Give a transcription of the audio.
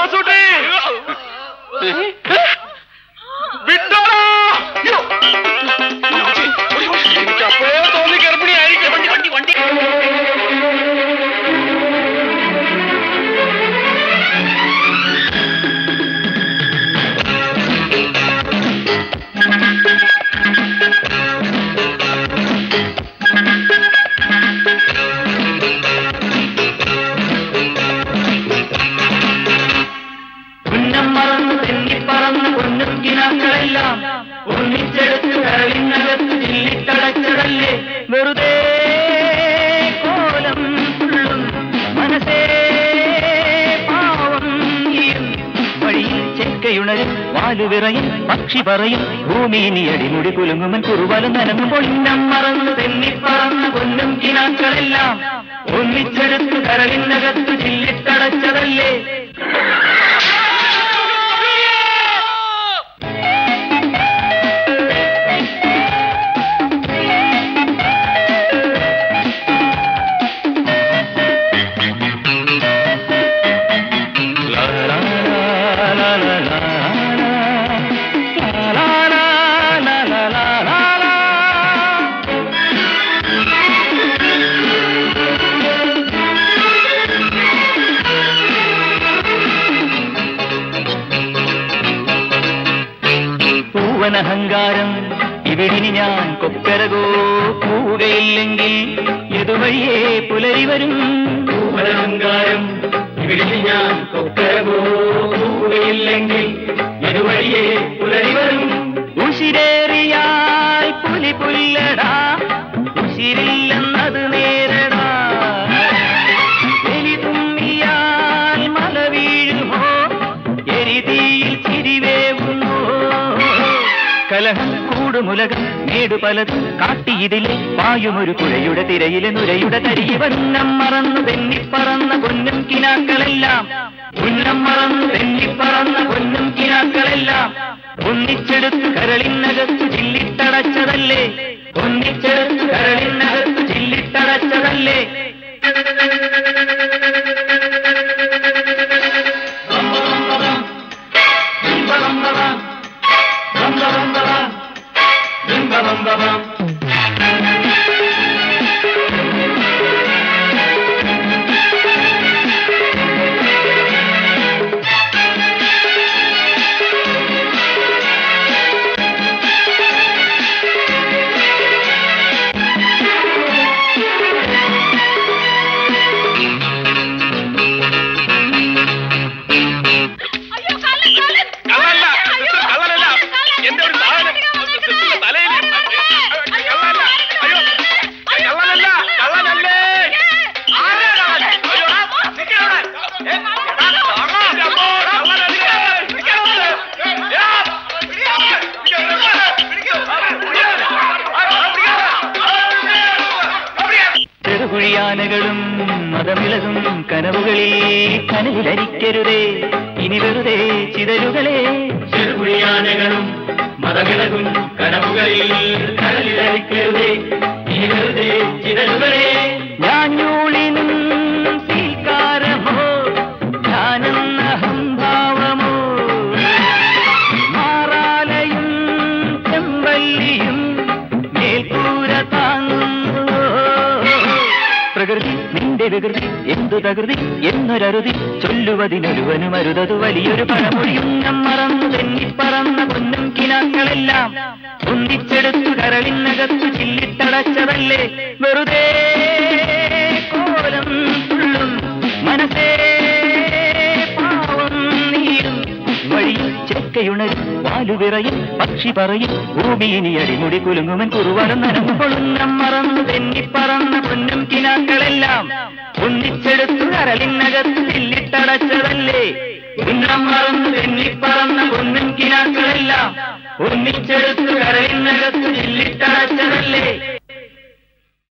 വാസുട്ടി വിട്ടോടാ അയ്യോ. എനിക്ക് അപ്പോഴേ തോന്നി ഗർഭിണിയായിരിക്കും വണ്ടി വണ്ടി വണ്ടി ഉന്നം മറന്ന് തെന്നിപ്പറന്ന് പൊന്നും കിനാക്കളെല്ലാം ഒന്നിച്ചെടുത്ത് കരളിനകത്ത് ചില്ലിത്തടച്ചതല്ലേ വെറുതെ കോലം തുള്ളും മനസ്സേ പാവം നീയും വഴിയിൽ ചെക്കയുണരും വാലുവിറയും പക്ഷി പറയും ഭൂമി ഇനി അടിമുടി കുലുങ്ങുമൻ കുറുവലും നനഞ്ഞു പൊന്നം മറന്ന് തെന്നിപ്പറന്ന് പൊന്നും കിനാക്കളെല്ലാം ഒന്നിച്ചെടുത്ത് കരളിനകത്ത് ചില്ലിത്തടച്ചതല്ലേ പൂവനഹങ്കാരം ഇവിടിനി ഞാൻ കൊക്കരകോ പോവുകയില്ലെങ്കിൽ ഇതുവഴിയേ പുലരി വരും പൂവനഹങ്കാരം ഇവിടിനി ഞാൻ കൊക്കരകോ പോവുകയില്ലെങ്കിൽ ഇതുവഴിയേ പുലരി വരും ഉശിരേറിയാൽ പുലി പുല്ലടാ ഉശിരില്ലെന്നത് നേരടാ എലി തുമ്മിയാൽ മല വീഴുമോ എരിതിയിൽ ചിരിവേവുമോ കലഹം കൂടുമുലകം മേടു പലതും കാട്ടിയിതിലെ പായുമൊരു പുഴയുടെ തിരയിലെ നുരയുടെ തരിയെ വന്നം മറന്നു തെന്നിപ്പറന്ന പൊന്നും കിനാക്കളെല്ലാം ഉന്നം മറന്നു തെന്നിപ്പറന്ന പൊന്നും കിനാക്കളെല്ലാം ഒന്നിച്ചെടുത്ത് കരളിനകത്ത് ചില്ലിട്ടടച്ചതല്ലേ ഒന്നിച്ചെടുത്ത് കരളിനകത്ത് ചില്ലിട്ടടച്ചതല്ലേ കള്ളല്ല സിസ്റ്റർ കള്ളനല്ല എന്റെ ഒരു സാധനം സിസ്റ്ററുടെ തലയിൽ കള്ളല്ല അയ്യോ കള്ളനല്ല കള്ളനല്ലേ ആരാ കള്ളൻ? അയ്യോ, നിൽക്ക് അവിടെ. ഏ, എടാ, താങ്ങാ. എന്റെ അമ്മോ, കള്ളനല്ലേ? നിൽക്ക് അവിടെ. ഏ, പിടിക്ക് അവിടെ. പിടിക്ക് അവിടെ. പിടിക്ക്. ആ, പിടിക്ക്. ആ, പിടിക്ക്. ആ, പിടിക്ക്. ചെറുകുഴിയാനകളും മതമിളകും കനവുകളിൽ കനവിലരിക്കരുതേ ഇനി വെറുതെ ചിതലുകളെ ചെറുകുഴിയാനകളും മതമിളകും കനവുകളിൽ കനവിലരിക്കരുതേ ഇനി വെറുതെ ചിതലുകളെ ഞാഞ്ഞൂളിനും സ്വീകാരമോ ഞാനെന്ന അഹംഭാവമോ മാറാലയും ചെമ്പല്ലിയും മേൽക്കൂര താങ്ങുന്നു പ്രകൃതി നിന്റെ വികൃതി എന്തു തകൃതി എന്നൊരരുതി ചൊല്ലുവതിനൊരുവനും അരുതത് വലിയൊരു പഴമൊഴിയും ഞാൻ മറന്നു തെന്നിപ്പറന്ന പൊന്നും കിനാക്കളെല്ലാം ഒന്നിച്ചെടുത്തു കരളിനകത്തു ചില്ലിത്തടച്ചതല്ലേ വെറുതെ കോലം തുള്ളും മനസ്സേ പാവം നീരും വഴിയിൽ ചെക്കയുണരും വാലുവിറയും പക്ഷി പറയും ഭൂമി ഇനി അടിമുടി കുലുങ്ങുമൻ കുറുവനം നനഞ്ഞു കൊള്ളുന്നം മറന്നു തെന്നിപ്പറന്ന പൊന്നും കിനാക്കളെല്ലാം ഒന്നിച്ചെടുത്തു കരളിനകത്ത് ചില്ലിട്ടടച്ചതല്ലേ ഉന്നം മറന്നു തെന്നിപ്പറന്ന പൊന്നും കിനാക്കളെല്ലാം ഒന്നിച്ചെടുത്തു കരളിനകത്ത് ചില്ലിട്ടടച്ചതല്ലേ